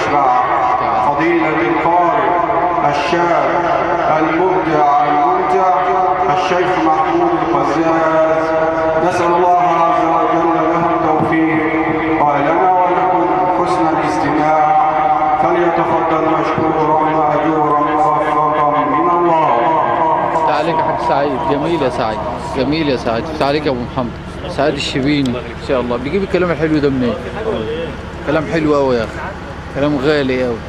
نتبع فضيلة القارئ الشاب المبدع الممتع الشيخ محمود القزاز نسأل الله عز وجل له التوفيق ولنا ولكم حسن الاستماع فليتفضل مشكورا مأجورا موفقا من الله تعاليك يا حاج سعيد جميل يا سعيد جميل يا سعيد تعاليك يا ابو محمد سعيد الشبيني ان شاء الله بيجيب الكلام الحلو ده منين كلام حلو قوي يا اخي كلام غالي قوي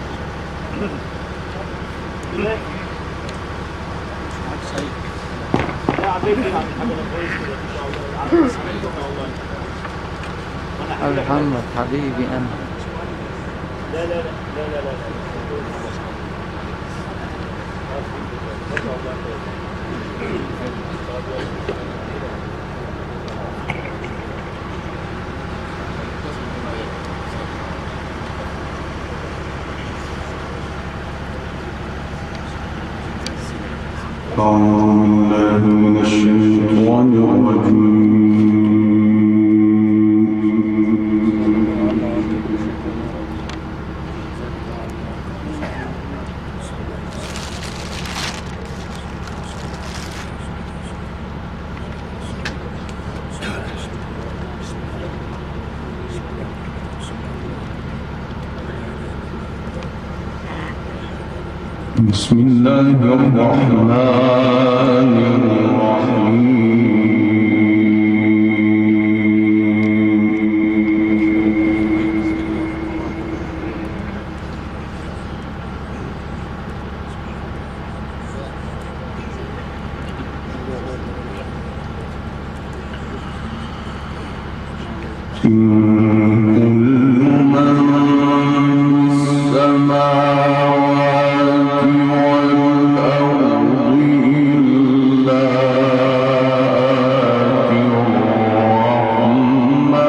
محمد حبيبي انا أعوذ بالله من الشيطان الرجيم بسم الله الرحمن الرحيم إن كل من في السماوات والأرض إلا آتي الرحمن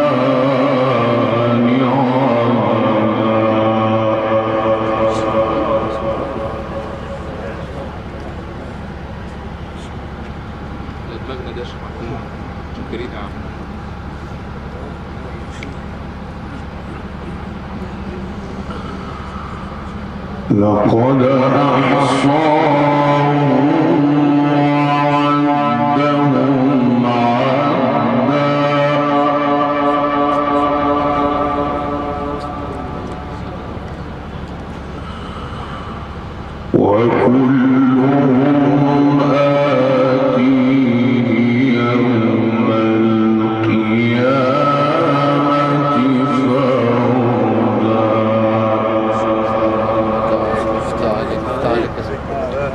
عبدا دماغنا ده شبه جريد عام لقد أحصاهم وعدهم عدا وكلهم آتيه يوم القيامة فردا تعاليك تعاليك يا سعيد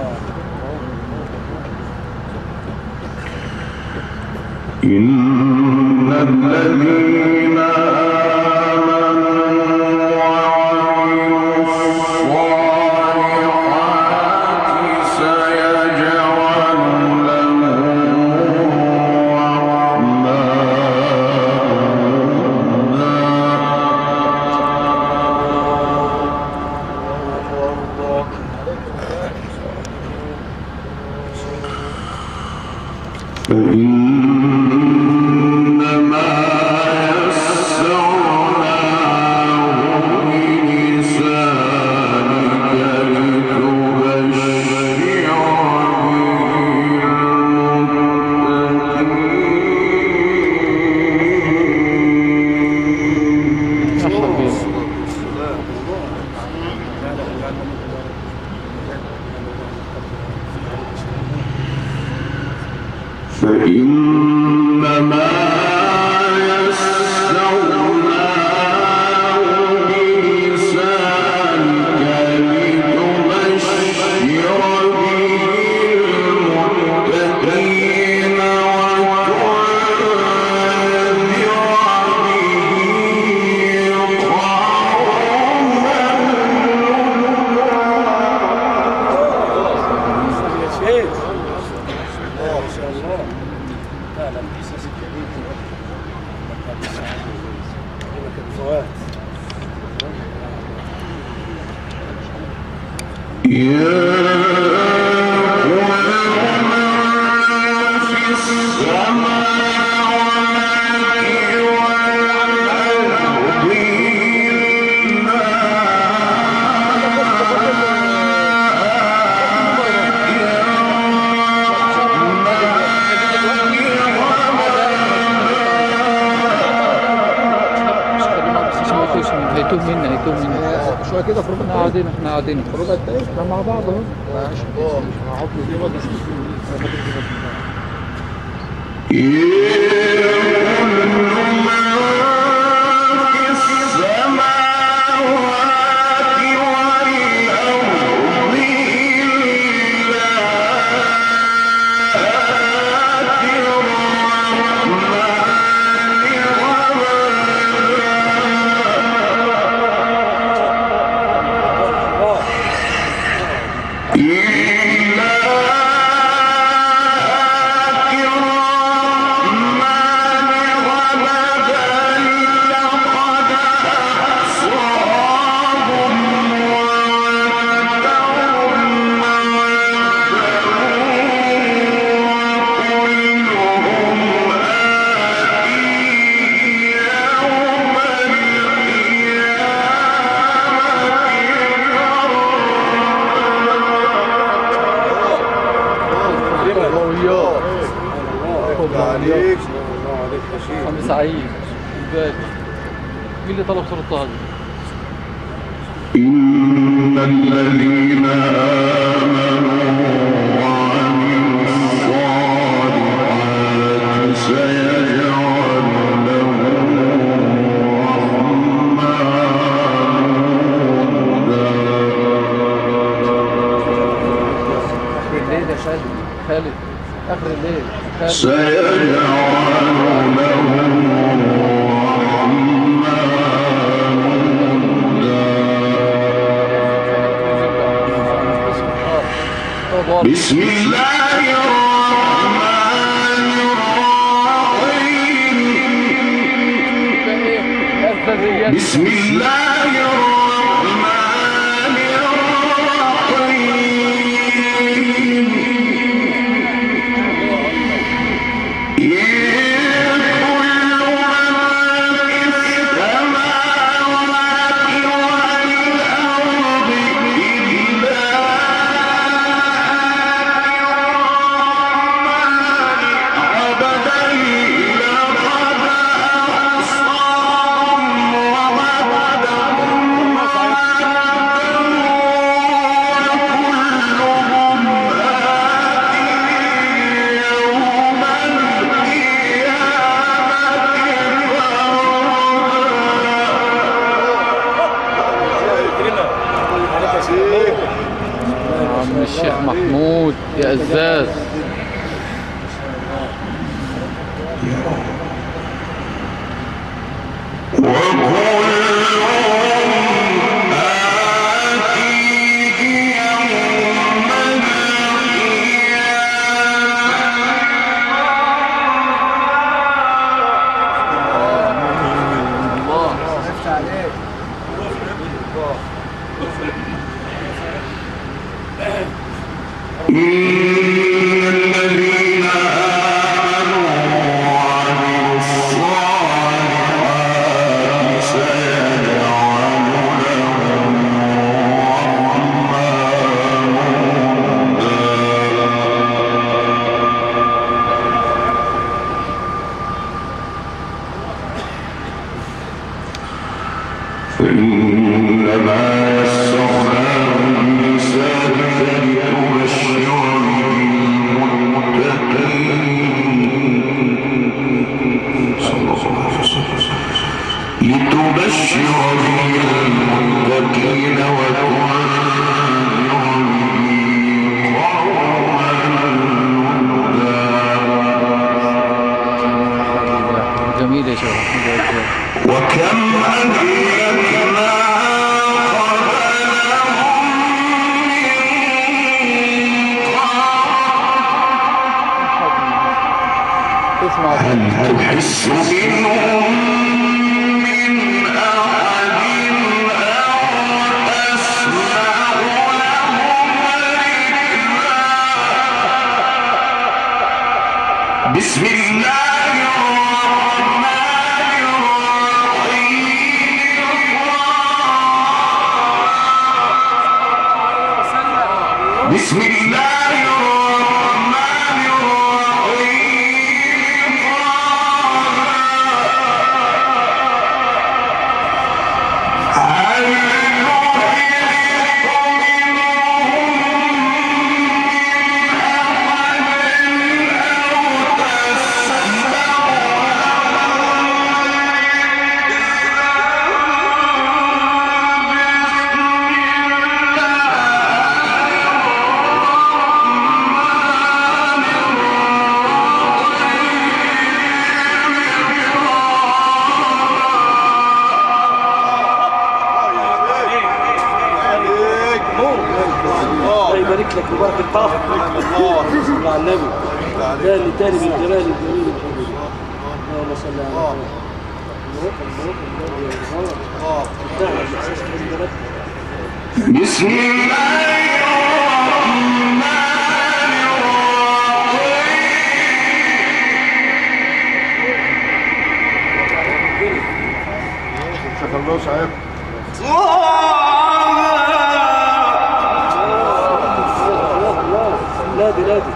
إن الذين آمنوا وعملوا الصالحات سيجعل لهم الرحمن فإنما يسرناه بلسانك لتبشر به المتقين يا حبيبي فإنما يسرناه بلسانك لتبشر به المتقين وتنذر به يا كل من في السماوات والأرض إلا مني هيتوه مني شويه كده في ربع احنا قاعدين احنا قاعدين ربع الدقيقة احنا مع بعض اهو عليك عم سعيد الباقي مين اللي طلب صورة طه دي؟ إن الذين آمنوا وعملوا الصالحات سيجعل لهم آخر الليل يا خالد خالد آخر الليل خالد سيجعل لهم هو ضارب. بسم الله الرحمن الرحيم الذريات بسم الله الرحمن الرحيم إن كل من في السماوات والأرض إلا عبدا لقد أحصاهم وعدهم وكلهم آتيه يوم عم الشيخ محمود يا أزاز إن الذين آمنوا وعملوا الصالحات سيجعل لهم إنما يسرناه بلسانك لتبشر به المتقين صلى الله عليه وسلم لتبشر به المتقين وتنذر به قوما لدا جميل يا شيخ محمود يا أزاز وكم أهلكنا قبلهم اسمع هل تحس منهم من أحد أو تسمع لهم ركبا بسم الله الرحمن الرحيم بسم الله الرحمن الرحيم هل يبارك لك وبارك الطافك صلى على النبي تاني تاني من جلال الجميل الحبيب اللهم صل على محمد بسم الله الرحمن خلوش عيب نادي نادي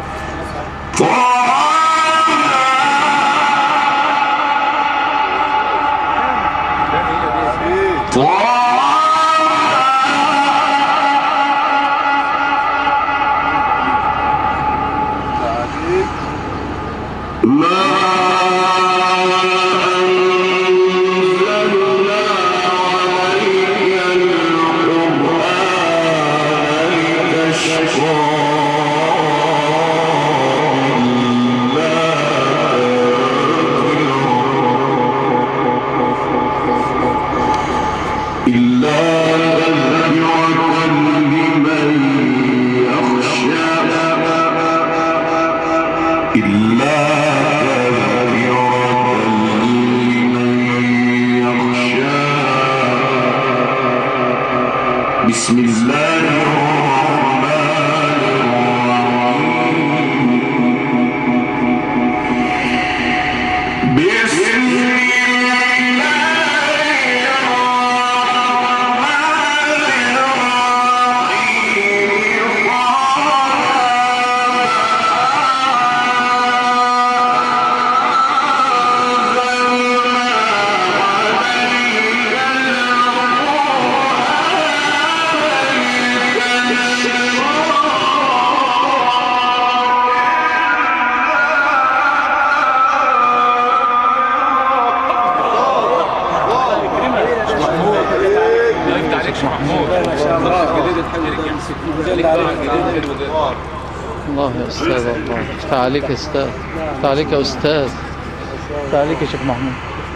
إلا تذكرة لمن يخشى إلا تذكرة لمن يخشى بسم الله الرحمن الرحيم بسم الله الله يا استاذ الله افتح عليك يا استاذ افتح عليك يا استاذ افتح عليك يا شيخ محمود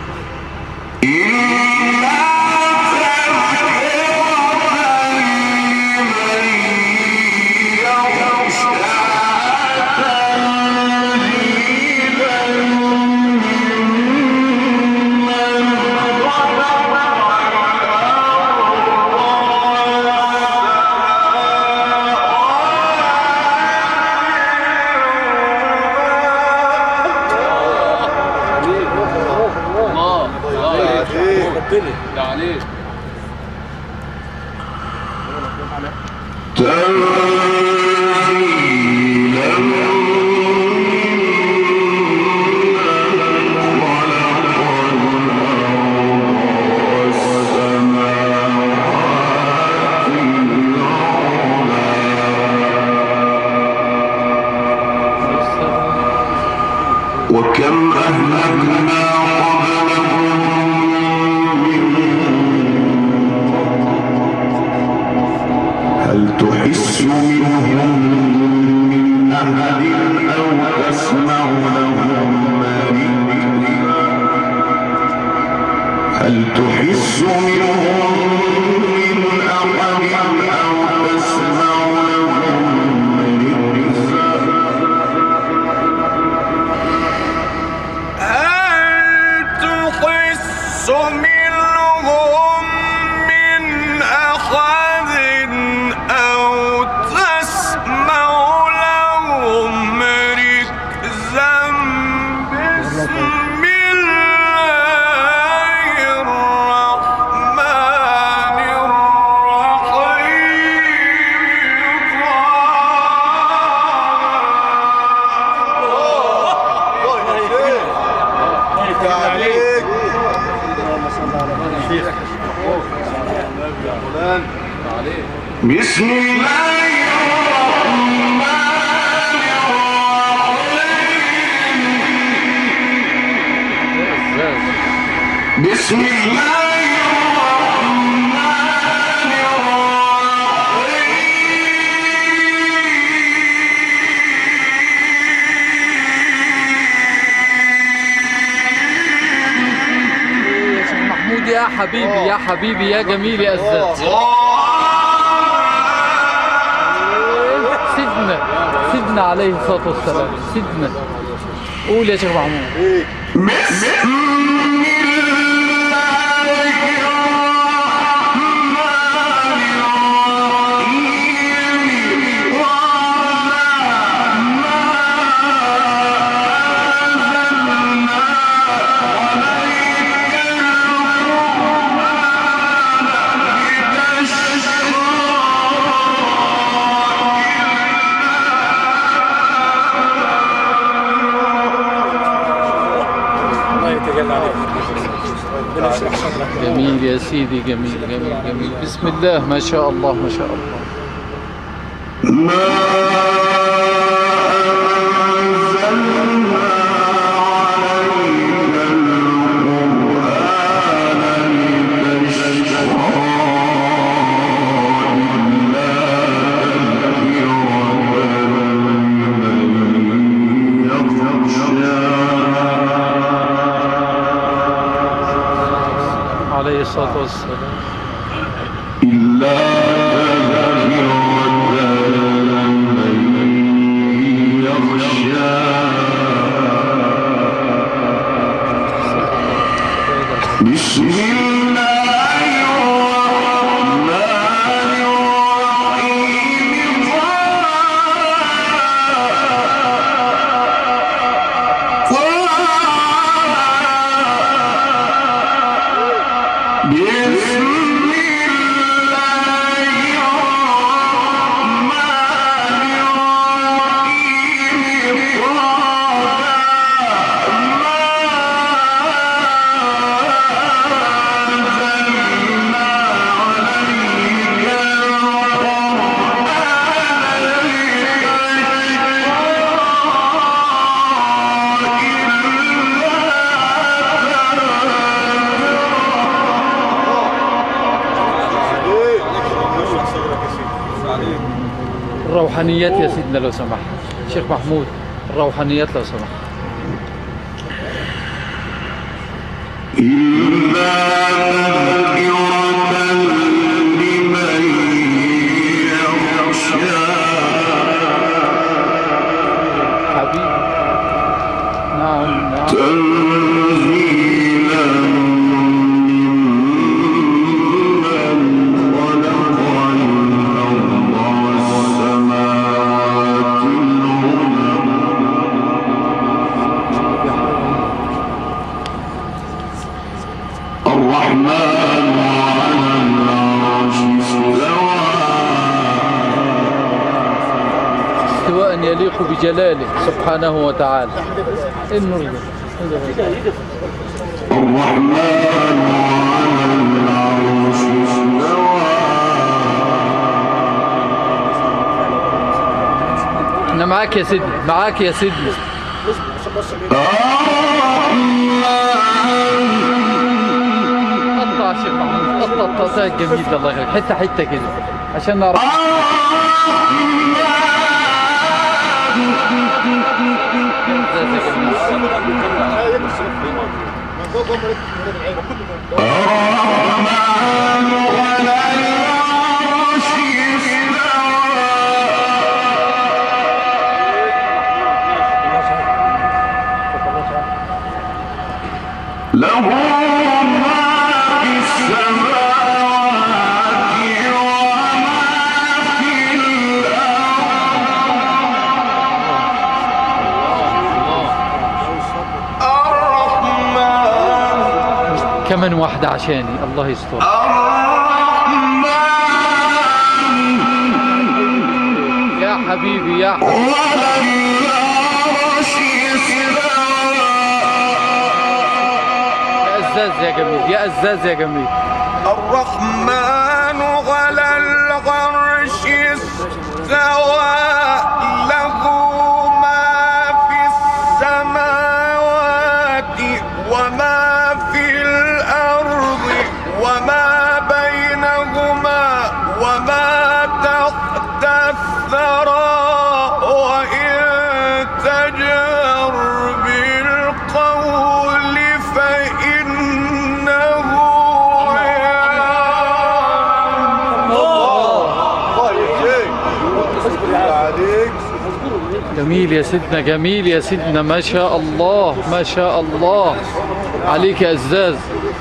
ده عليك وكم أهلكنا قبلهم هل تحس منهم من أحد أو تسمع لهم ركزا هل تحس منهم من أحد أو تسمع لهم ركزا هل تحس منهم من أحد أو تسمع لهم ركزا بسم الله الرحمن بسم الله الرحمن الرحيم بسم الله الرحمن يا شيخ محمود يا حبيبي يا حبيبي يا جميل يا أستاذ عليه الصلاة والسلام سيدنا قول يا شيخ محمود بسم الله يتجلى عليك ربنا يشرح صدرك جميل يا سيدي جميل جميل جميل بسم الله ما شاء الله ما شاء الله عليه الصلاة والسلام بسم الله الرحمن الرحيم بسم الله الرحمن الرحيم الروحانيات يا سيدنا لو سمحت شيخ محمود الروحانيات لو سمحت حبيبي نعم نعم الرحمن على العرش استوى استواء يليق بجلاله سبحانه وتعالى النور ده الرحمن على العرش استوى احنا معاك يا سيدي معاك يا سيدي قطع يا شيخ محمود قطع قطع جميل ده الله يخليك حته حته كده عشان نعرف له ما في السماوات وما في الأرض كمان واحده عشاني الله يستر يا حبيبي يا حبيبي يا أزاز يا جميل يا أزاز يا جميل الرحمن على العرش استوى له ما في السماوات وما في الأرض وما بينهما وما تحت الثرى وإن تجهر بالقول فإنه يعلم جميل يا سيدنا جميل يا سيدنا ما شاء الله ما شاء الله عليك يا أزاز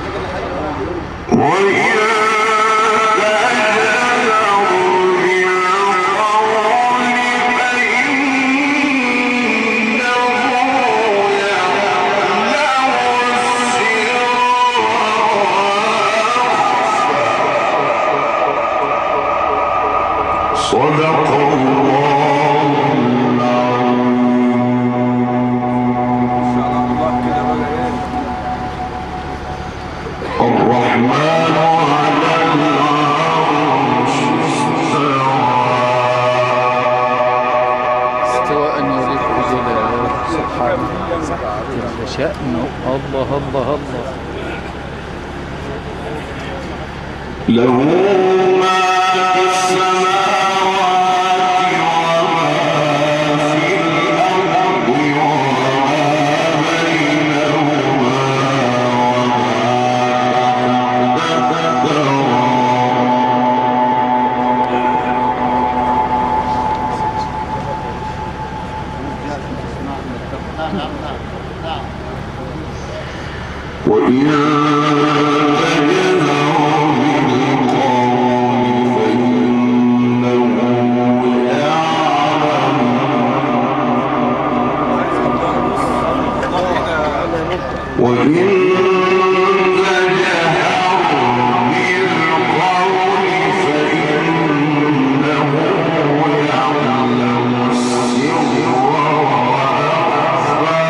صدق الله الرحمن على العرش استوى استواء يليق بجلاله سبحانه جل شأنه الله الله الله له ما في السماوات وما في الأرض وما بينهما وإن تجهر بالقول فإنه يعلم وإن تجهر بالقول فإنه يعلم السر وأخفى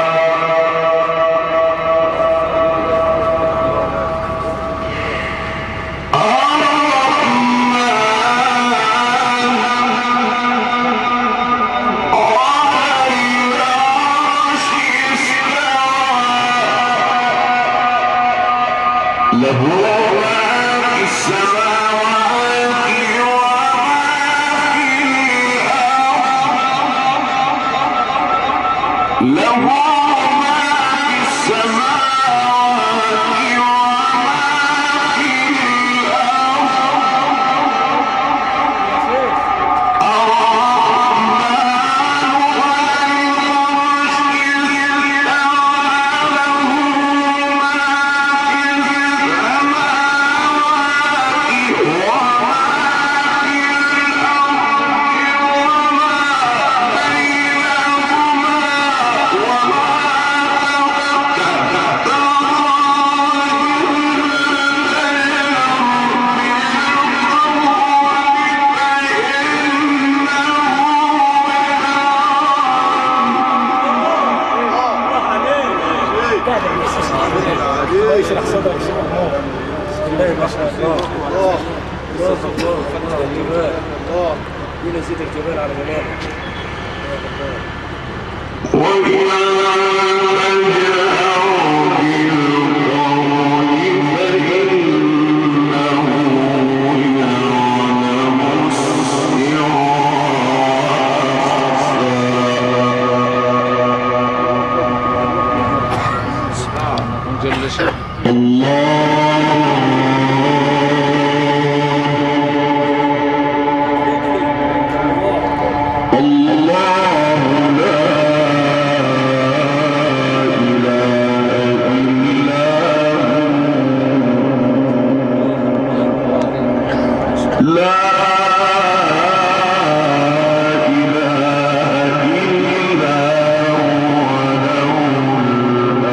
له ما في السماوات وما في الأرض له ما في السماوات وما في الله يشرح صدرك شيخ محمود بسم الله ما شاء الله الله الله الله فتح الجبال الله مين يزيد الجبال على جمالك جل شأنه لا إله إلا هو له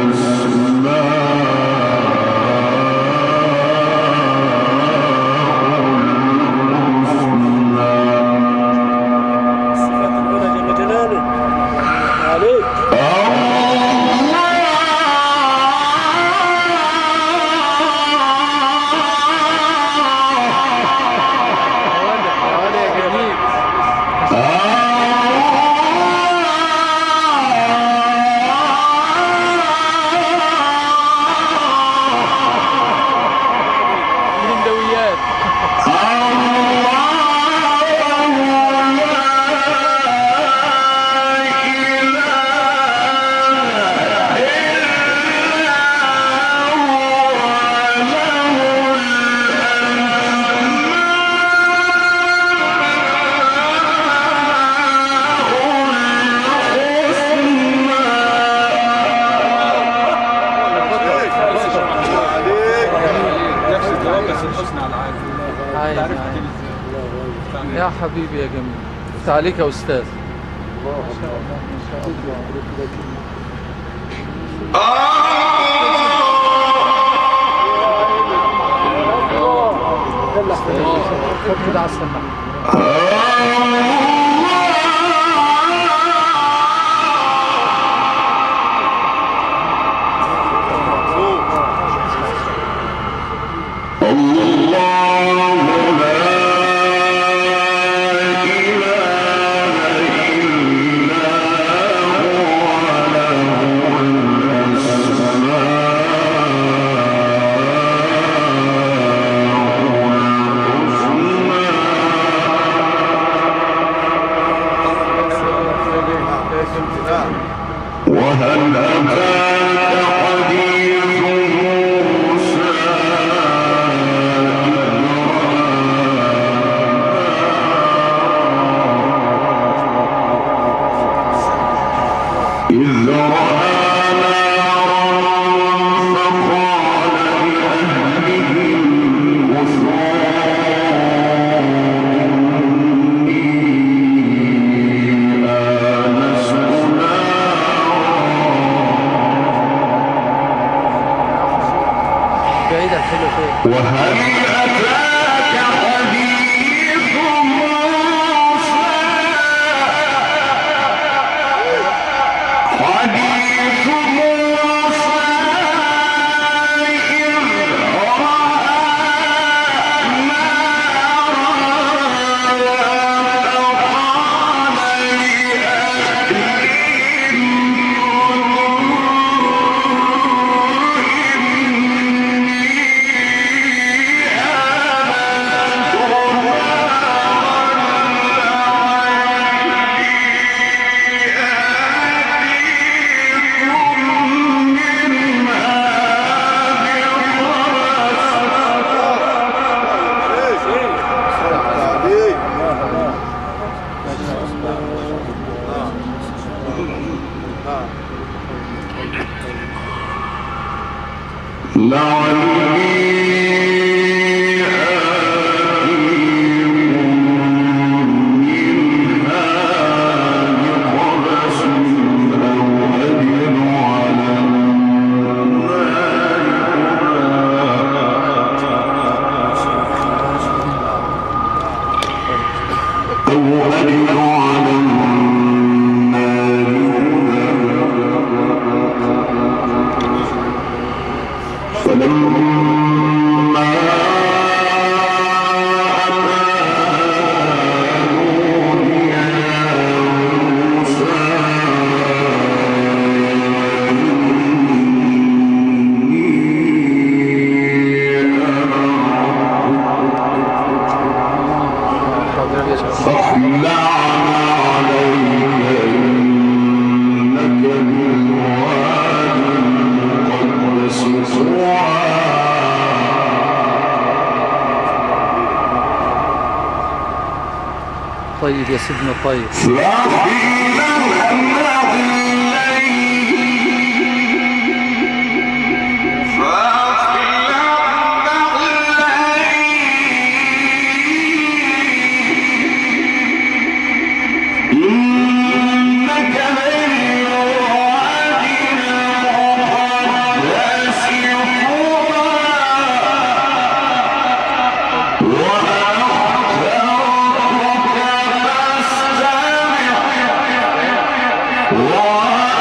الأسماء صفات الأولى جل جلاله عليك يا حبيبي يا جميل فتح عليك يا استاذ خد كده على السماعه وهل أتاك حديث موسى إذ رأى نارا فقال لأهلهم كثوا إني آنست بعيد الحلو فين وهل أتاك حديث موسى حديث موسى إذ رأى نارا فقال لعلي آتيكم منها بقبس أو أجد على النار أو أجد على النار هدى فلما أتانوا يا موسى إني فاخلع عليك إنك بالوادي المقدس طوى طيب يا سيدنا طيب فحين إنك بالوادي المقدس طوى وأخترتك فاستمع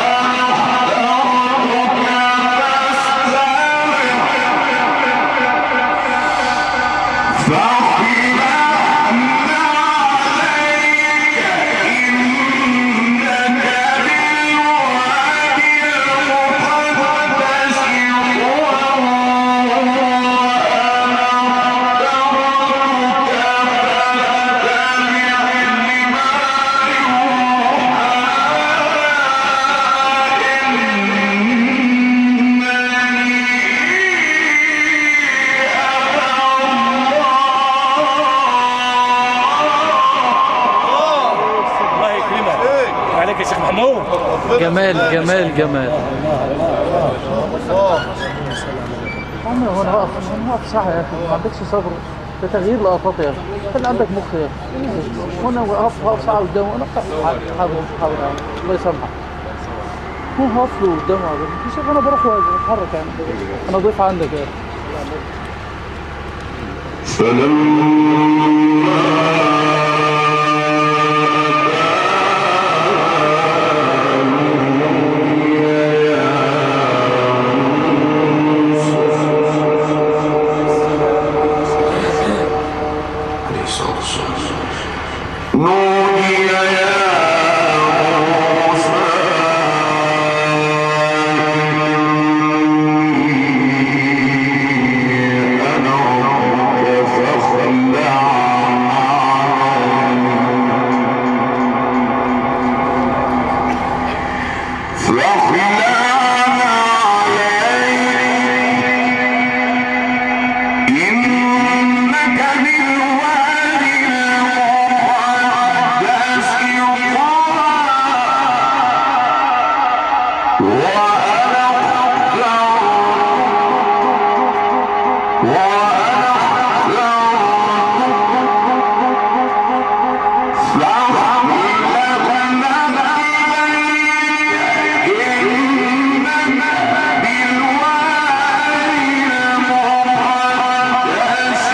الله يكرمك عليك يا شيخ محمود جمال جمال جمال عمي هو انا واقف انا واقف ساعه يا اخي ما عندكش صبر ده تغيير لقطات يا اخي خلي عندك مخ يا اخي وانا هقف هقف ساعه قدامه انا حاضر حاضر الله يسامحك هو هقف له قدامه يا شوف انا بروح واتحرك يعني انا ضيف عندك يا اخي نودي يا موسى أنا ربك فاخلع فاخلع عليك إنك بالوادي المقدس طوى وأنا اخترتك وأنا اخترتك فاحملك إنك بالوادي المقدس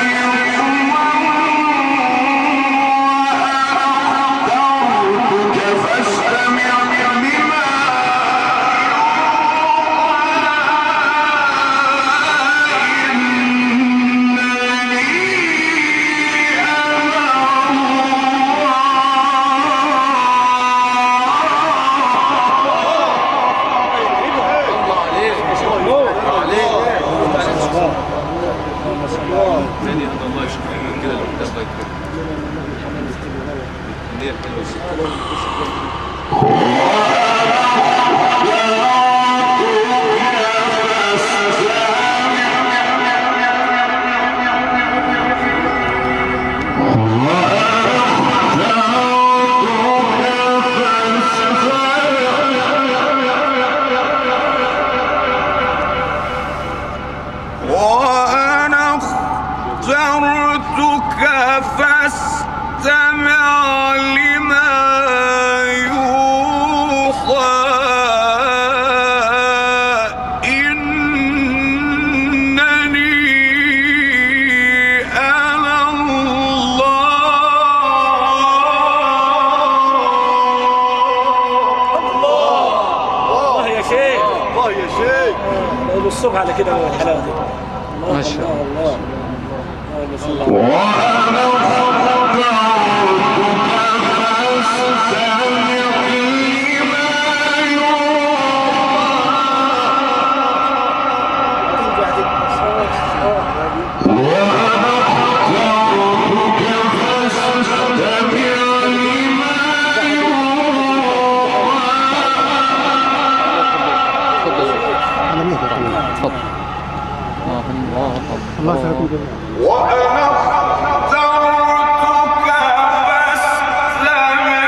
اخترتك فاستمع لما تاني ان الله يشوفك من كده لو ده الله يكرمك النية الحلوة وأنا اخترتك فاستمع لما يوحى إنني أنا الله الله يا شيخ الله يا شيخ قول الصبح على كده الحلاوه دي الله ما شاء الله الله الله اللهم صل على وأنا اخترتك فاستمع لما وأنا اخترتك فاستمع لما اتفضل على مهلك اتفضل الله الله الله يسعدكم جميعا وأنا اخترتك فاستمع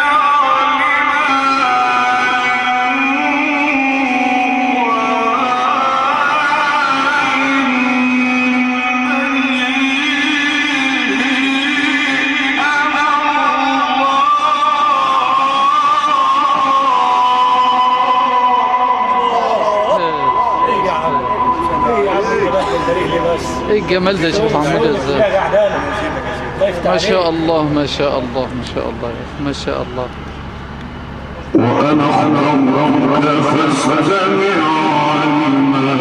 ايه يا عم ايه يا عم ده الدليل لي بس ايه الجمال ده يا شيخ محمود ازاي لا قعدانه ضيف ما شاء الله ما شاء الله ما شاء الله يا أخي، ما شاء الله وأنا اخترتك فاستمع لما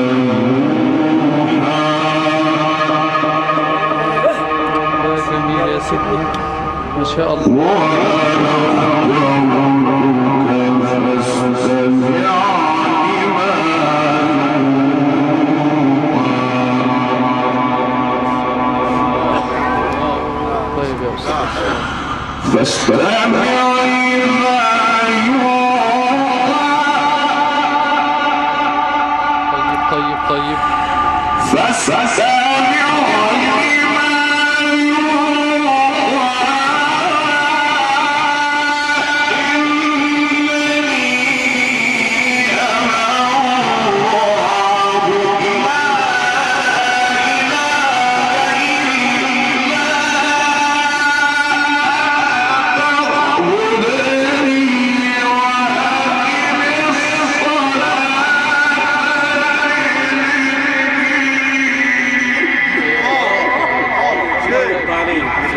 يا جميل يا سيدي ما شاء الله وأنا اخترتك فاستمع لما طيب يا استاذ فاستمع لما يوحى طيب طيب طيب فاستمع لما يوحى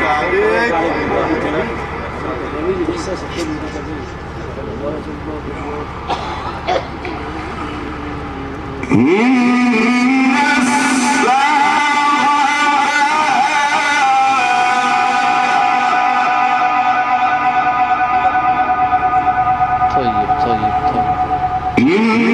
جميل الاحساس الحلو ده جميل ورد الله طيب طيب طيب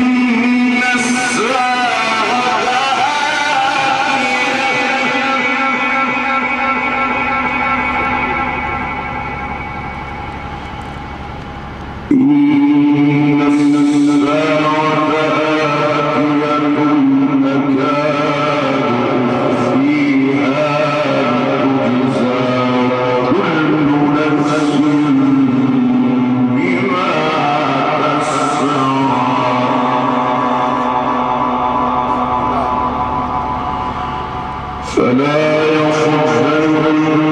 فلا يصدنك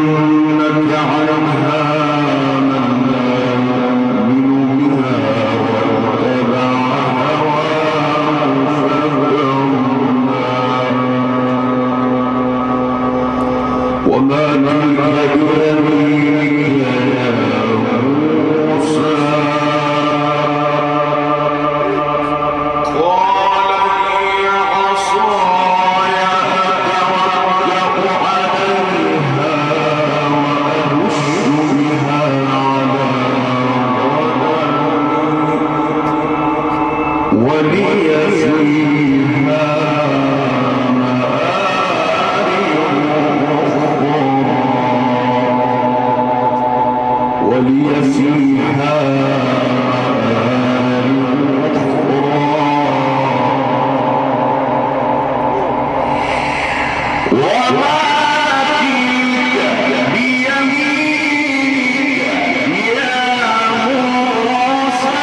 عنها من لا يؤمن بها واتبع هواه فتردى وما تلك بيمينك يا موسى قال هي عصاي أتوكأ عليها وأهش بها على غنمي ولي فيها ولي فيها مآرب أخرى وما تلك بيمينك يا موسى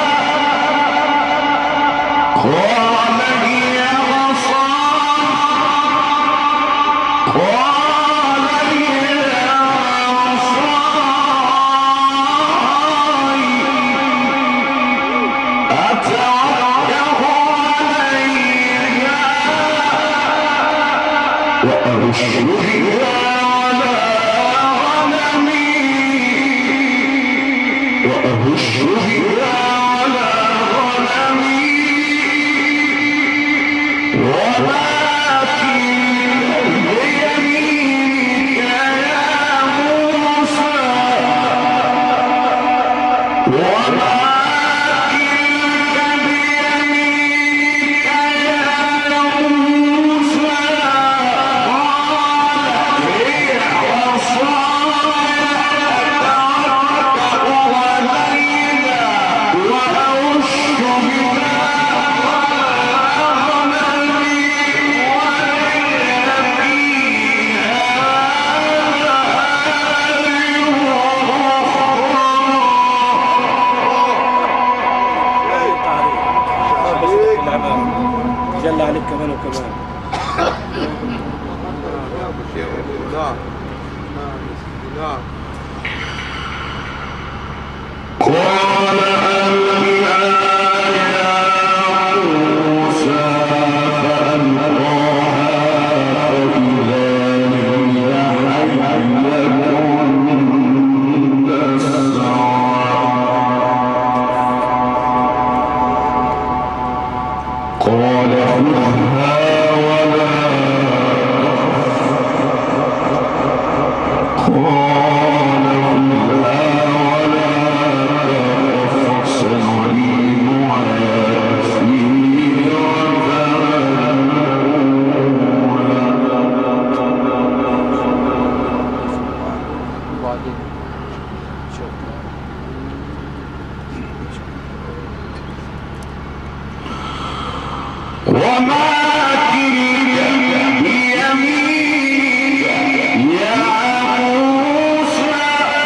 قال هي عصاي قال هي عصاي أتوكأ عليها وأرش بها على غنمي وأهش بها على غنمي وما تلك بيمينك يا موسى وما تلك بيمينك يا موسى قال هي عصاي أتوكأ عليها وأهش بها جل عليك كمان وكمان قال ألقها يا موسى فألقاها فإذا هي حية تسعى قال خذها ولا تخف قال خذها ولا تخف سنعيد وبعدين وما تلك بيمينك يا موسى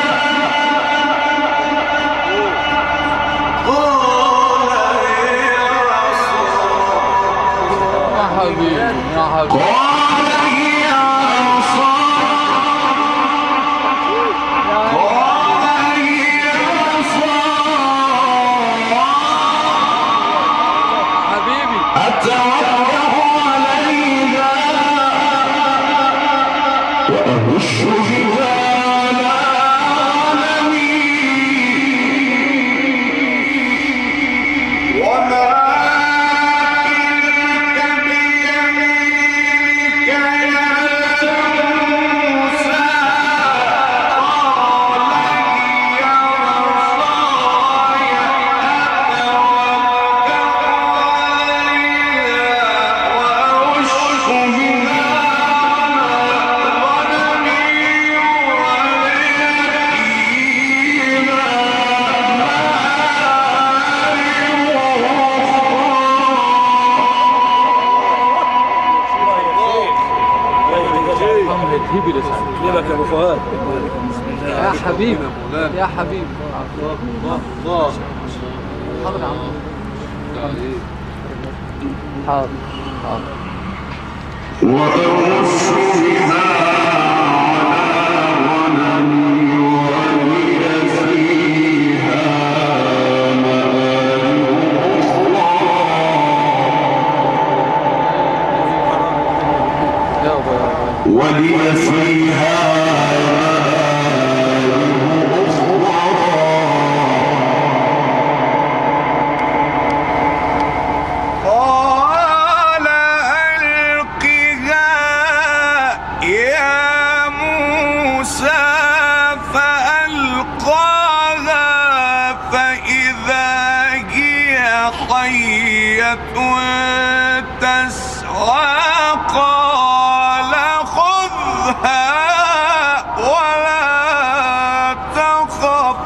يا حبيبي يا حبيبي قال هي عصاي قال هي عصاي حبيبي أتوكأ عليها وأهش بها جميل يا سعيد كلمك يا ابو فؤاد يا حبيبي يا حبيبي الله حاضر يا عم يعني ايه حاضر حاضر وأرش بها على غنمي ولي فيها مآرب يابا يابا ولي فيها مآرب قال ألقها يا موسى فألقاها فإذا هي حية تسعى قال خذها ولا تخف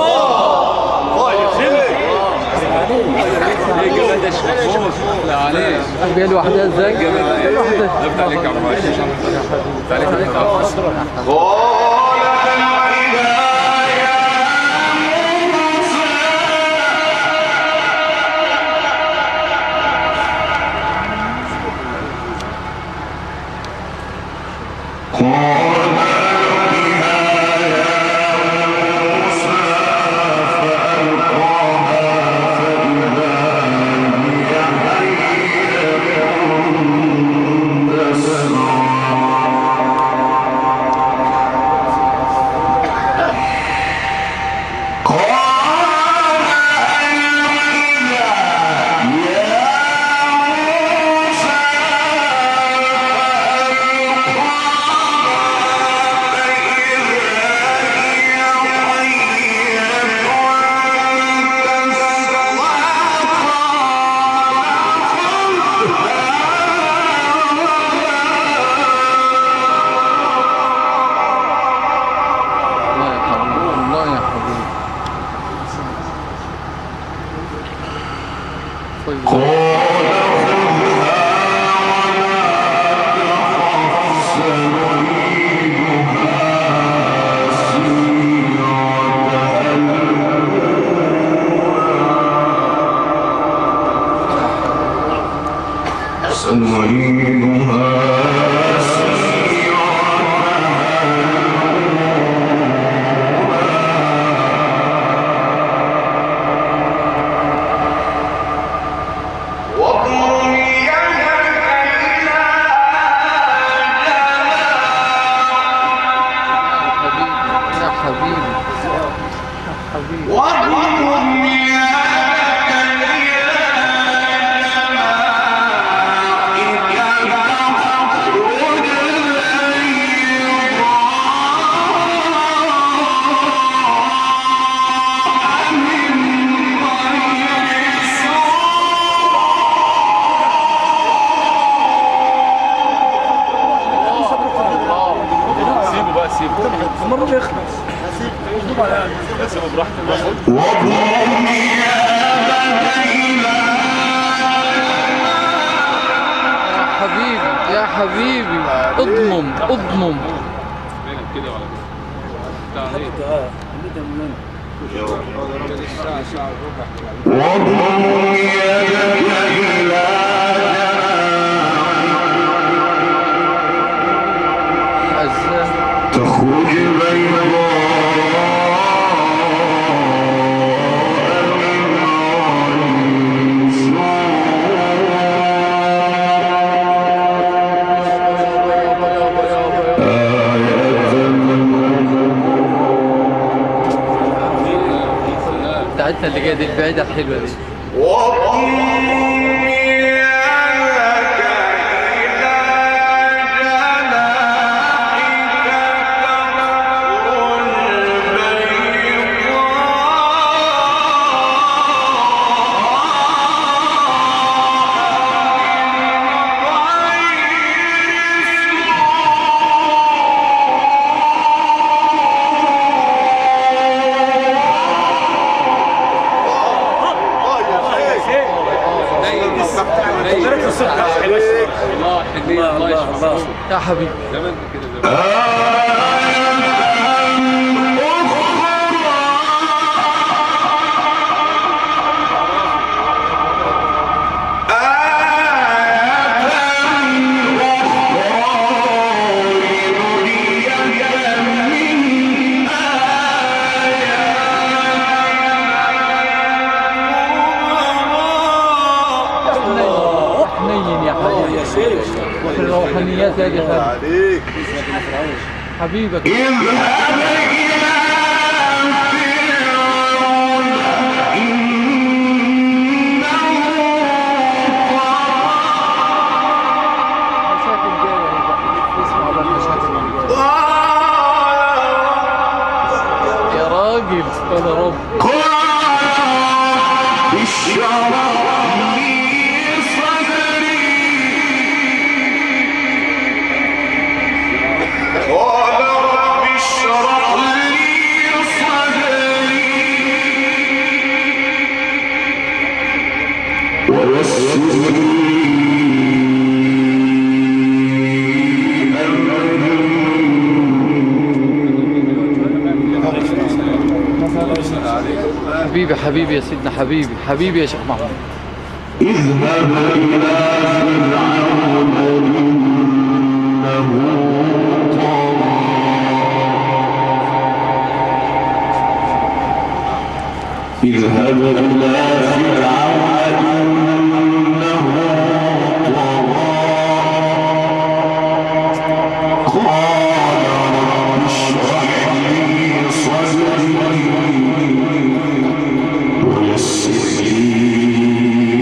ايه جمال ده شمس لا عليك جاي لوحدها ازاي؟ جاي لوحدها لفت عليك يا عم عايش لفت عليك يا عم عايش. الله يا حبيبي الله يا حبيبي طيب سنعيدها حبيبي يا حبيبي يا حبيبي سيبه بقى سيبه المره يخلص سيبه براحته يا حبيبي يا حبيبي اضمم اضمم فينك كده ولا كده بتاع ايه اه خليتها من الساعة ساعة وربع واضم يدك إلى عزام تخرج بيضاء من بتاعتنا اللي جايه دي البعيده الحلوه دي بالك الصبح الله حنين الله الله الله يشفى يا حبيبي زمان كده زمان حنين يا حبيبي يا شيخ في الروحانيات هذه خالد حبيبك مشاكل جايه اسمع بقى المشاكل اللي جايه يا راجل يا رب قال رب اشرح لي صدري حبيبي حبيبي يا سيدنا حبيبي حبيبي يا شيخ محمود اذهب إلى فرعون إنه طغى اذهب إلى فرعون إنه طغى قال رب اشرح لي صدري ويسر لي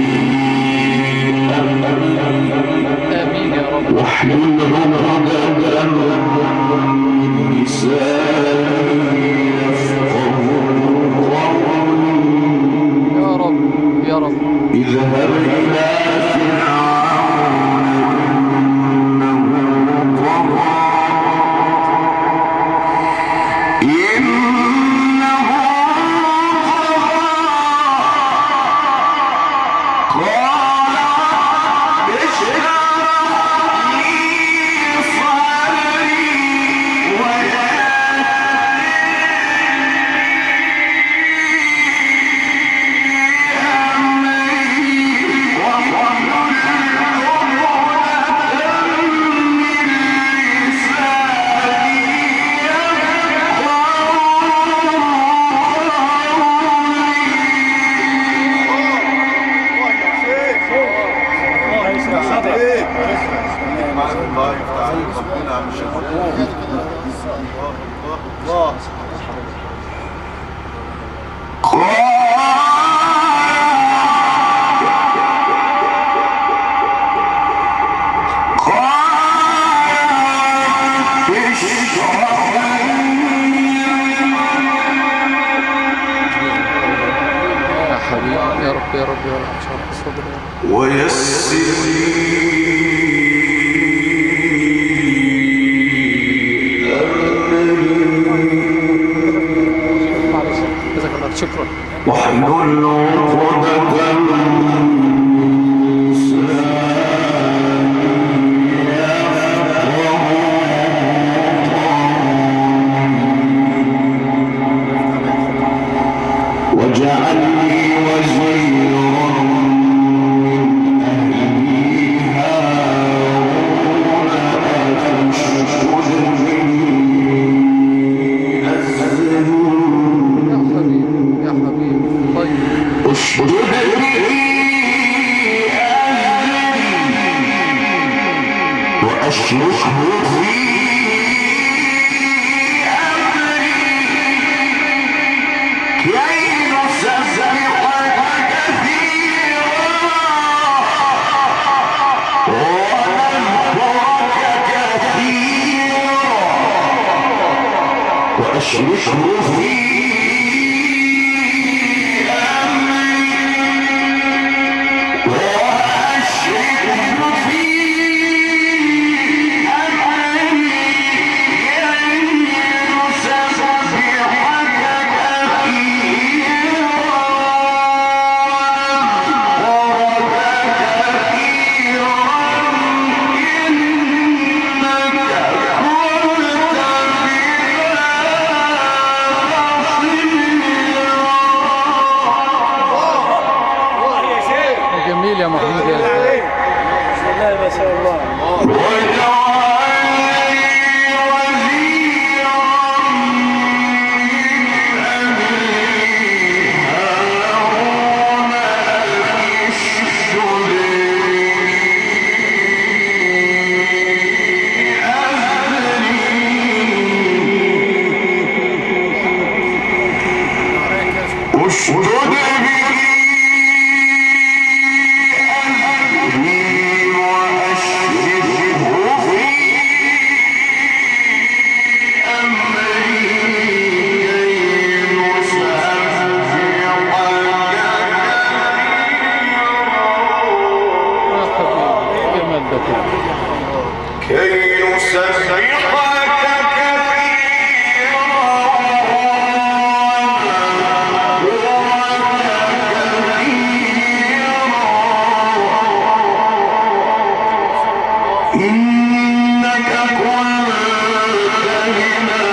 امين يا رب واحلل عقدة من لساني يفقهوا قولي يا رب يا رب اذهب إلى فرعون إنه طغى إنه طغى قال رب اشرح لي صدري يا حبيبي يا رب يا رب يا رب اشرح صدري يا رب ويسر معلش جزاك الله شكرا واحلل عقدة من لساني واجعل لي وزيرا من أهلي هارون أشهد أزهر يا حبيبي يا حبيبي طيب اشدد به أزري وأشركه في أمري كي نسبحك كثيرا ونذكرك كثيرا وأشركه في كثيرا إنك اشدد به أمري وأشركه في أمري كي نسبحك يا حبيبي جمال ده كله كي نسبحك كثيرا إنك كنت بنا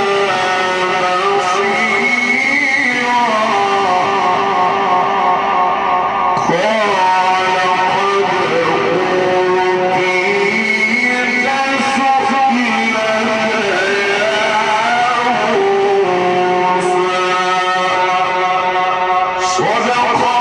بصيرا قال قد أوتيت سؤلك يا موسى صدق